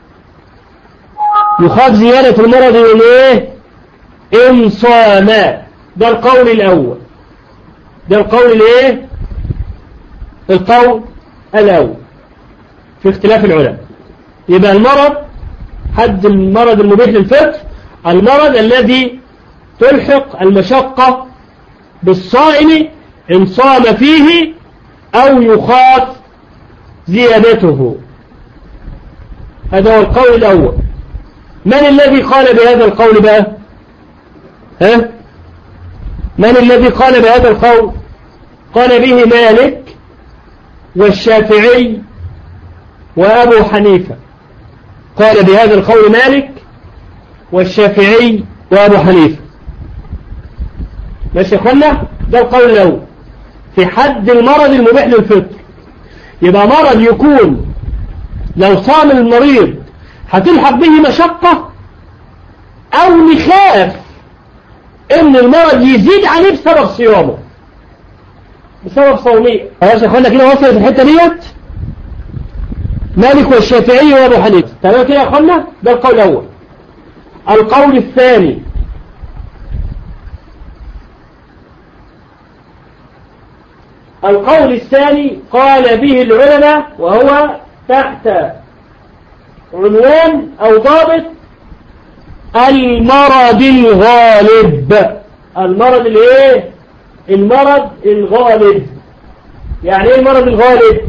يخاف زيادة المرض من إيه إن صام ده القول الأول ده القول الإيه القول الأول في اختلاف العلماء يبقى المرض حد المرض المبيح للفطر المرض الذي تلحق المشقة بالصائم إن صام فيه أو يخاف زيادته هذا هو القول الأول من الذي قال بهذا القول بقى ها من الذي قال بهذا القول قال به مالك والشافعي وأبو حنيفة قال بهذا القول مالك والشافعي وأبو حنيفة ماشي يا اخوانا ده القول الأول في حد المرض المبيح للفطر يبقى مرض يكون لو صام المريض هتلحق به مشقة أو نخاف إن المرض يزيد عليه بسبب صيامه بسبب صوميه خلاص يا اخوانا كده وصلت الحتة ديت مالك والشافعي وابو حنيفه تمام كده يا اخوانا ده القول الاول القول الثاني القول الثاني قال به العلماء وهو تحت عنوان او ضابط المرض الغالب المرض الايه المرض الغالب يعني ايه المرض الغالب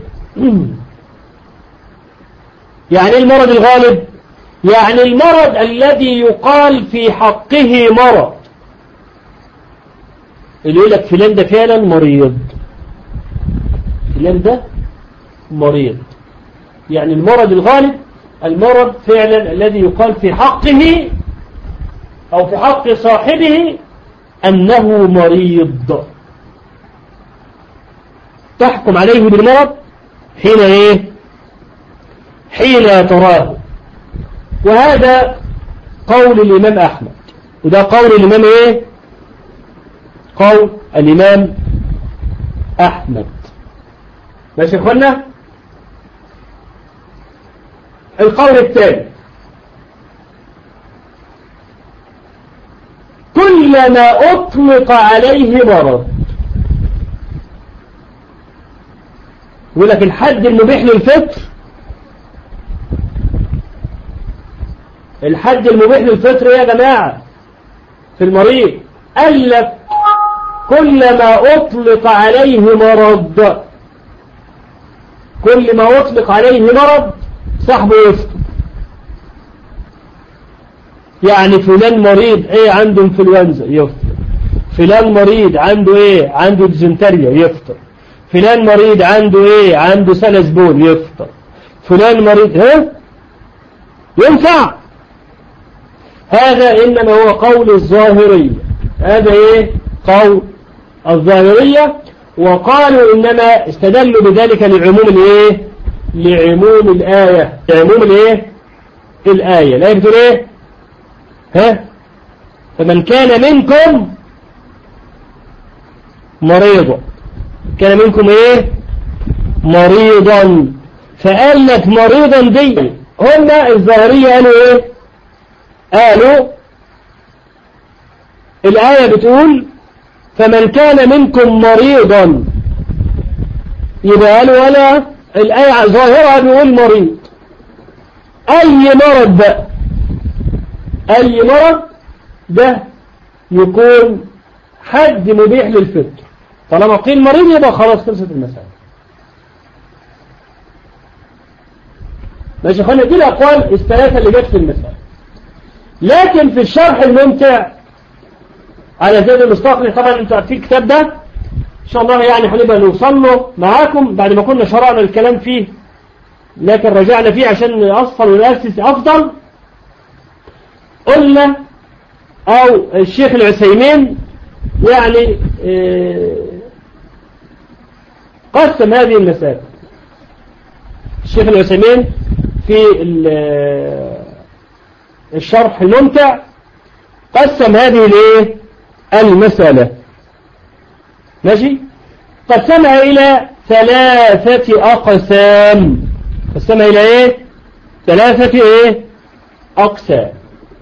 يعني ايه المرض الغالب يعني المرض الذي يقال في حقه مرض اللي يقول لك فلان ده فعلا مريض فلان ده مريض يعني المرض الغالب المرض فعلا الذي يقال في حقه أو في حق صاحبه أنه مريض تحكم عليه بالمرض حين إيه حين تراه وهذا قول الإمام أحمد وده قول الإمام إيه قول الإمام أحمد ماشي يا إخوانا القول الثاني كلما أطلق عليه مرض يقول لك الحد المبيح للفطر الحد المبيح للفطر يا جماعة في المريض قال لك كلما أطلق عليه مرض كل ما أطلق عليه مرض صاحبه يفطر يعني فلان مريض ايه عنده انفلونزا يفطر فلان مريض عنده ايه عنده ديزنتريا يفطر فلان مريض عنده ايه عنده سلسبول يفطر فلان مريض ها ينفع هذا إنما هو قول الظاهرية هذا ايه قول الظاهرية وقالوا إنما استدلوا بذلك لعموم الايه لعموم الآية لعموم الايه الآية الآية بتقول ايه ها فمن كان منكم مريضا كان منكم ايه مريضا فقال لك مريضا دي هم الظاهرية قالوا ايه قالوا الآية بتقول فمن كان منكم مريضا يبقى قالوا ولا الآية ظاهرها بيقول مريض أي مرض بقى أي مرض ده يكون حد مبيح للفطر طالما قيل مريض يبقى خلاص خلصت المسألة ماشي خلينا دي الأقوال الثلاثة اللي جت في المسألة لكن في الشرح الممتع على زيد المستقبل طبعا انتوا في الكتاب ده ان شاء الله يعني هنبقى نوصل له معاكم بعد ما كنا شرعنا الكلام فيه لكن رجعنا فيه عشان نأصل ونأسس أفضل قلنا أو الشيخ العثيمين يعني قسم هذه المسائل الشيخ العثيمين في الشرح الممتع قسم هذه الايه المسألة ماشي قسمها إلى ثلاثة أقسام قسمها إلى إيه ثلاثة إيه أقسام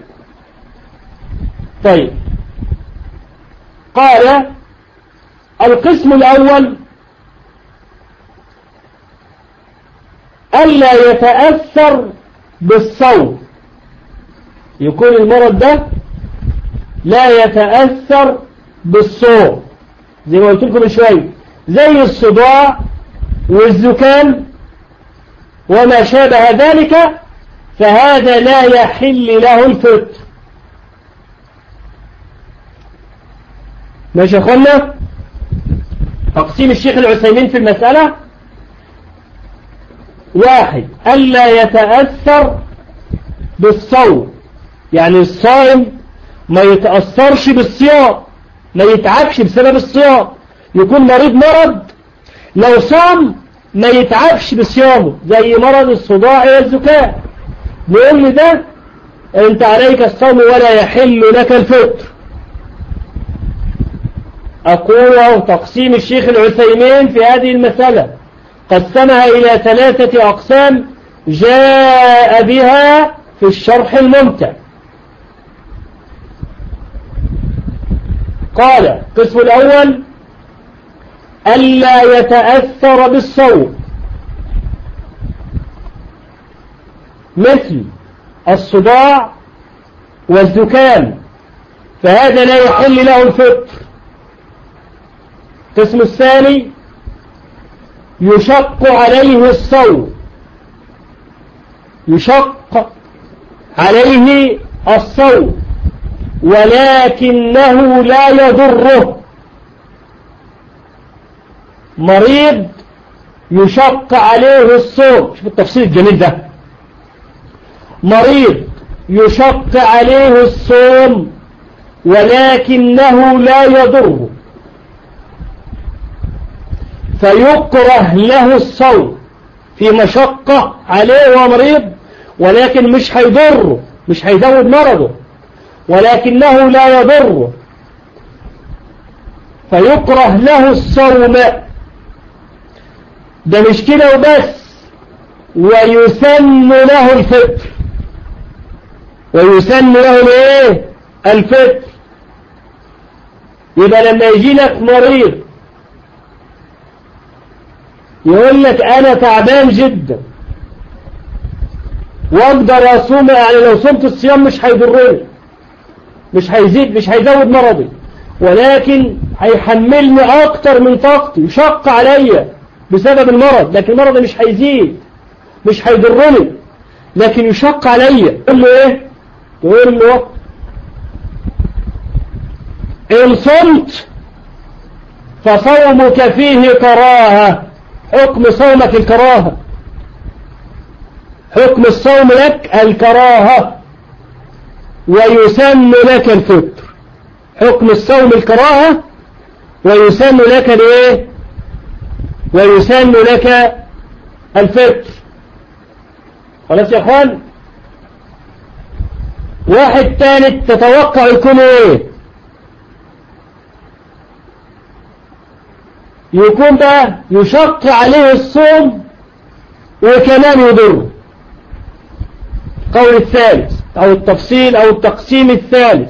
طيب قال القسم الأول ألا يتأثر بالصوت يكون المرض ده لا يتأثر بالصوت زي ما قلت لكم من شوية زي الصداع والزكام وما شابه ذلك فهذا لا يحل له الفطر ماشي أخوانا تقسيم الشيخ العثيمين في المسألة واحد ألا يتأثر بالصوم يعني الصائم ما يتأثرش بالصيام ما يتعبش بسبب الصيام يكون مريض مرض لو صام ما يتعبش بصيامه زي مرض الصداع والزكام نقول لي ده انت عليك الصوم ولا يحل لك الفطر أقول تقسيم الشيخ العثيمين في هذه المسألة قسمها إلى ثلاثة أقسام جاء بها في الشرح الممتع قال القسم الأول ألا يتأثر بالصوم مثل الصداع والزكام فهذا لا يحل له الفطر القسم الثاني يشق عليه الصوم يشق عليه الصوم ولكنه لا يضره مريض يشق عليه الصوم شوف التفصيل الجميل ده مريض يشق عليه الصوم ولكنه لا يضره فيكره له الصوم في مشقة عليه ومريض ولكن مش هيضره مش هيزود مرضه ولكنه لا يضره فيكره له الصوم ده مش كده وبس ويسن له الفطر ويسن له الايه الفطر يبقى لما يجي لك مريض يقول لك انا تعبان جدا واقدر اصوم يعني لو صمت الصيام مش هيضرني مش هيزيد مش هيزود مرضي ولكن هيحملني أكتر من طاقتي يشق عليا بسبب المرض لكن المرض مش هيزيد مش هيضرني لكن يشق عليا تقول له ايه تقول له إن صمت فصومك فيه كراهة حكم صومك الكراهة حكم الصوم لك الكراهة ويسن لك الفطر حكم الصوم الكراهة ويسن لك الايه ويسن لك الفطر خلاص يا اخوان واحد ثالث تتوقع يكون ايه يكون بقى يشق عليه الصوم وكمان يضره القول الثالث أو التفصيل أو التقسيم الثالث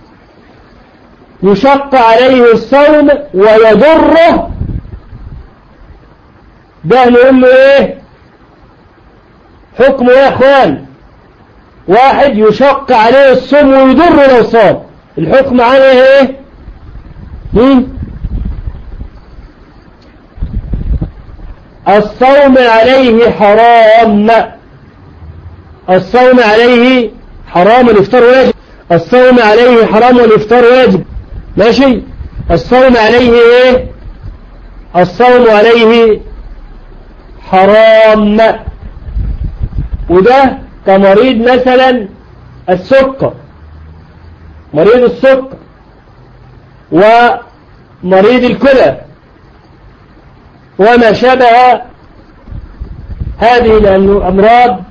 يشق عليه الصوم ويضره ده نقول له ايه حكمه يا اخوان واحد يشق عليه الصوم ويضر لو صام الحكم عليه ايه مين الصوم عليه حرام الصوم عليه حرام والإفطار واجب الصوم عليه حرام والإفطار واجب ماشي الصوم عليه ايه الصوم عليه حرام وده كمريض مثلا السكر مريض السكر ومريض الكلى وما شبه هذه الأمراض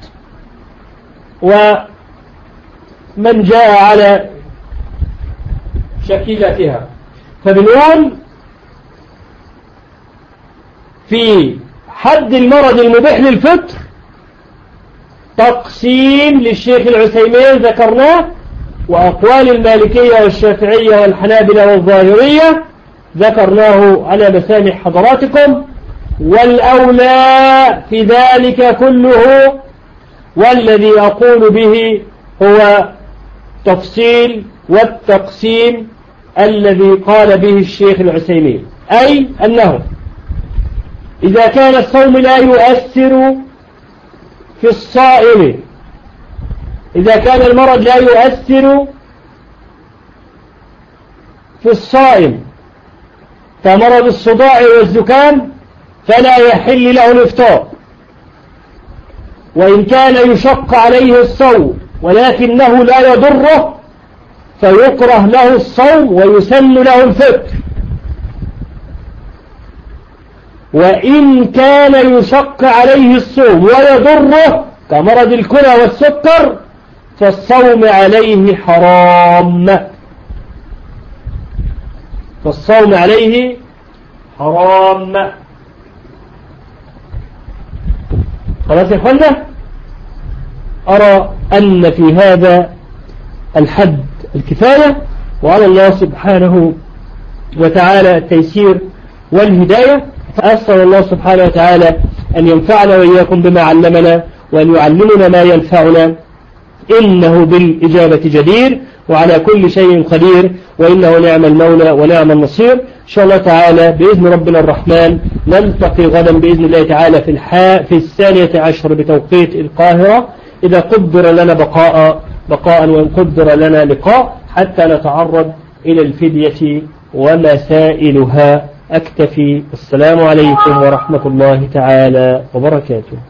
ومن جاء على شكلتها فبنقول في حد المرض المبيح للفطر تقسيم للشيخ العثيمين ذكرناه وأقوال المالكية والشافعية والحنابلة والظاهرية ذكرناه على مسامح حضراتكم والأولى في ذلك كله والذي أقول به هو تفصيل والتقسيم الذي قال به الشيخ العسيمين أي أنه إذا كان الصوم لا يؤثر في الصائم إذا كان المرض لا يؤثر في الصائم كمرض الصداع والزكام فلا يحل له الإفطار وإن كان يشق عليه الصوم ولكنه لا يضره فيكره له الصوم ويسن له الفطر وإن كان يشق عليه الصوم ويضره كمرض الكلى والسكر فالصوم عليه حرام فالصوم عليه حرام خلاص يا اخوانا أرى أن في هذا الحد الكفاية وعلى الله سبحانه وتعالى التيسير والهداية أسأل الله سبحانه وتعالى أن ينفعنا وإياكم بما علمنا وأن يعلمنا ما ينفعنا إنه بالإجابة جدير وعلى كل شيء قدير وإنه نعم المولى ونعم النصير إن شاء الله تعالى بإذن ربنا الرحمن نلتقي غدا بإذن الله تعالى في الحاء في الثانية عشر بتوقيت القاهرة إذا قدر لنا بقاء بقاء وإن قدر لنا لقاء حتى نتعرض إلى الفدية ومسائلها أكتفي السلام عليكم ورحمة الله تعالى وبركاته